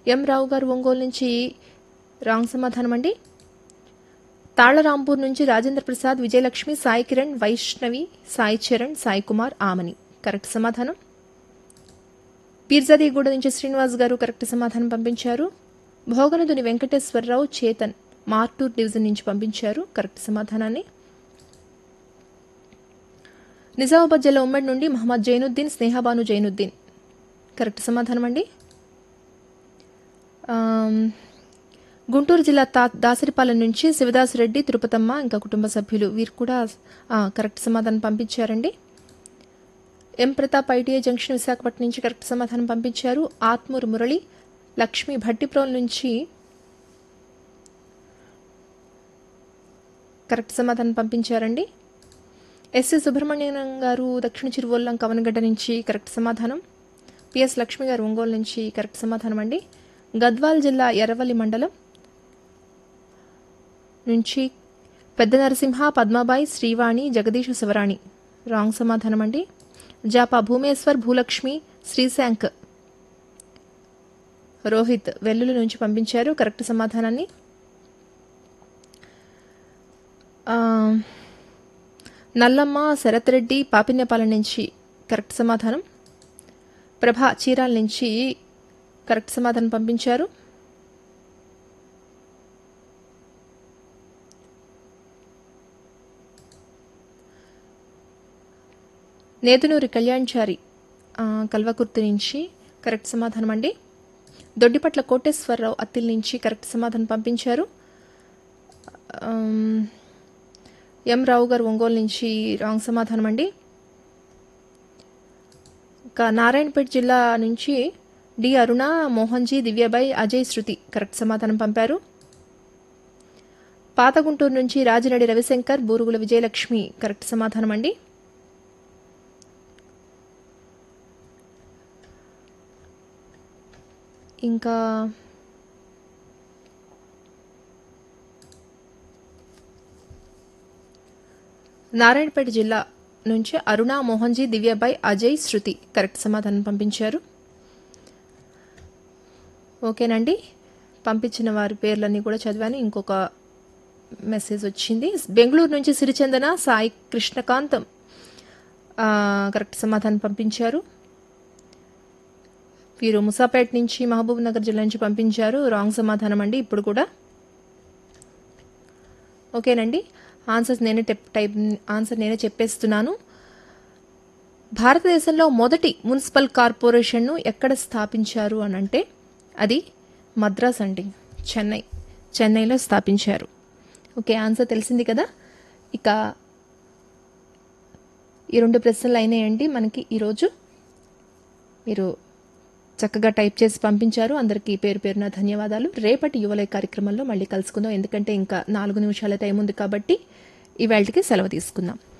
ఎం రావు గారు ఒంగోలు నుంచి రాంగ్ సమాధానం అండి తాళ్లరాంపూర్ నుంచి రాజేంద్ర ప్రసాద్ విజయలక్ష్మి సాయి కిరణ్ వైష్ణవి సాయి చరణ్ సాయి కుమార్ ఆమని కరెక్ట్ సమాధానం పీర్జాదీగూడ నుంచి శ్రీనివాస్ గారు కరెక్ట్ సమాధానం పంపించారు భోగనదుని వెంకటేశ్వరరావు చేతన్ మార్టూర్ డివిజన్ నుంచి పంపించారు కరెక్ట్ సమాధానాన్ని నిజామాబాద్ జిల్లా ఉమ్మడి నుండి మహమ్మద్ జైనుద్దీన్ స్నేహబాను జైనుద్దీన్ కరెక్ట్ సమాధానం అండి ఆమ్, గుంటూరు జిల్లా తా దాసరిపాలెం నుంచి శివదాస్ రెడ్డి తిరుపతమ్మ ఇంకా కుటుంబ సభ్యులు వీరు కూడా ఆ, కరెక్ట్ సమాధానం పంపించారండి M Pratap ITI junction Visakhapatnam నుంచి కరెక్ట్ సమాధానం పంపించారు ఆత్మూరు మురళి లక్ష్మి భట్టిప్రోల్ నుంచి కరెక్ట్ సమాధానం పంపించారండి ఎస్సి సుబ్రహ్మణ్యం గారు దక్షిణ చిరువల్లం కవనగడ్డ నుంచి కరెక్ట్ సమాధానం పిఎస్ లక్ష్మి గారు ఒంగోలు నుంచి కరెక్ట్ సమాధానం అండి గద్వాల్ జిల్లా ఎర్రవల్లి మండలం నుంచి పెద్ద నరసింహ పద్మాబాయి శ్రీవాణి జగదీష్ శివరాణి రాంగ్ సమాధానం అండి జాపా భూమేశ్వర్ భూలక్ష్మి శ్రీశాంక్ రోహిత్ వెల్లుల నుంచి పంపించారు కరెక్ట్ సమాధానాన్ని ఆ, నల్లమ్మ శరత్ రెడ్డి పాపిన్యపాలెం నుంచి కరెక్ట్ సమాధానం ప్రభా చీరాల నుంచి కరెక్ట్ సమాధానం పంపించారు నేదునూరి కళ్యాణ్చారి ఆ, కల్వకుర్తి నుంచి కరెక్ట్ సమాధానం అండి దొడ్డిపట్ల కోటేశ్వరరావు అత్తిల్ నుంచి కరెక్ట్ సమాధానం పంపించారు ఆమ్, ఎం రావు గారు ఒంగోలు నుంచి రాంగ్ సమాధానం అండి ఇంకా నారాయణపేట జిల్లా నుంచి డి అరుణ మోహన్జీ దివ్యబాయ్ అజయ్ శృతి కరెక్ట్ సమాధానం పంపారు పాత గుంటూరు నుంచి రాజిరెడ్డి రవిశంకర్ బూరుగుల విజయలక్ష్మి కరెక్ట్ సమాధానం అండి ఇంకా నారాయణపేట జిల్లా నుంచి అరుణ మోహన్జీ దివ్యబాయ్ అజయ్ శృతి కరెక్ట్ సమాధానం పంపించారు ఓకేనండి పంపించిన వారి పేర్లన్నీ కూడా చదివాను ఇంకొక మెసేజ్ వచ్చింది బెంగళూరు నుంచి సిరిచందన సాయి కృష్ణకాంత్ ఆ, కరెక్ట్ సమాధానం పంపించారు వీరు ముసాపేట్ నుంచి మహబూబ్ నగర్ జిల్లా నుంచి పంపించారు రాంగ్ సమాధానం అండి ఇప్పుడు కూడా ఓకేనండి ఆన్సర్స్ నేనే టెప్ టైప్ ఆన్సర్ నేనే చెప్పేస్తున్నాను భారతదేశంలో మొదటి మున్సిపల్ కార్పొరేషన్ను ఎక్కడ స్థాపించారు అని అంటే అది మద్రాస్ అండి చెన్నై చెన్నైలో స్థాపించారు ఓకే ఆన్సర్ తెలిసింది కదా ఇక ఈ రెండు ప్రశ్నలు అయినాయండి మనకి ఈరోజు మీరు చక్కగా టైప్ చేసి పంపించారు అందరికీ పేరు పేరున ధన్యవాదాలు రేపటి యువలయ కార్యక్రమంలో మళ్ళీ కలుసుకుందాం ఎందుకంటే ఇంకా నాలుగు నిమిషాల టైం ఉంది కాబట్టి ఇవాళకి సెలవు తీసుకుందాం